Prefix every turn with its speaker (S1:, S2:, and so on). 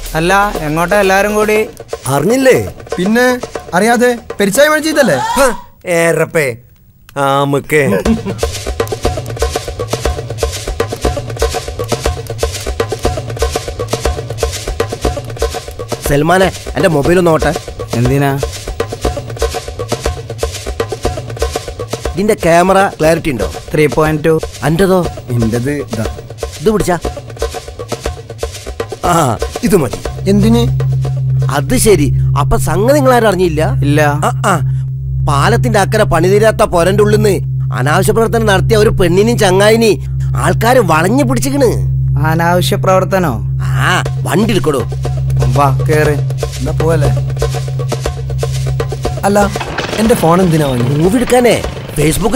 S1: അല്ല എങ്ങോട്ടാ എല്ലാരും കൂടി
S2: അറിഞ്ഞില്ലേ
S3: പിന്നെ അറിയാതെ പെരിച്ചായ മഴ ചെയ്തല്ലേ
S2: ഹ, ഏറപ്പേ ആമക്കേ
S4: സൽമാനെ എന്റെ മൊബൈൽ ഒന്ന് നോട്ടെ
S1: എന്തിനാ
S4: ഇതിന്റെ ക്യാമറ ക്ലാരിറ്റി ഉണ്ടോ
S1: ത്രീ പോയിന്റ് ടു
S4: അൻ്റെതോ
S3: എന്റത് ഇതാ
S4: ഇത് പിടിച്ചാ ആ ഇത് മതി
S3: എന്തിന്
S4: അത് ശരി അപ്പൊ സംഗതി നിങ്ങൾ ആരും അറിഞ്ഞില്ല
S1: ഇല്ല
S4: ആ, ആ. പാലത്തിന്റെ അക്കരെ പണിതീരാത്ത പൊരന്റെ ഉള്ളിന്ന് അനാവശ്യ പ്രവർത്തനം നടത്തിയ ഒരു പെണ്ണിനും ചങ്ങായിനി ആൾക്കാര് വളഞ്ഞു പിടിച്ചിക്കണ്
S1: അനാവശ്യ പ്രവർത്തനോ
S4: ആ വണ്ടി എടുക്കടോ
S1: വാ കേറ്
S3: എന്നാ പോവല്ലേ അല്ല എന്റെ ഫോൺ എന്തിനാ വാങ്ങി
S4: മൂവി എടുക്കാനേ ഫേസ്ബുക്ക്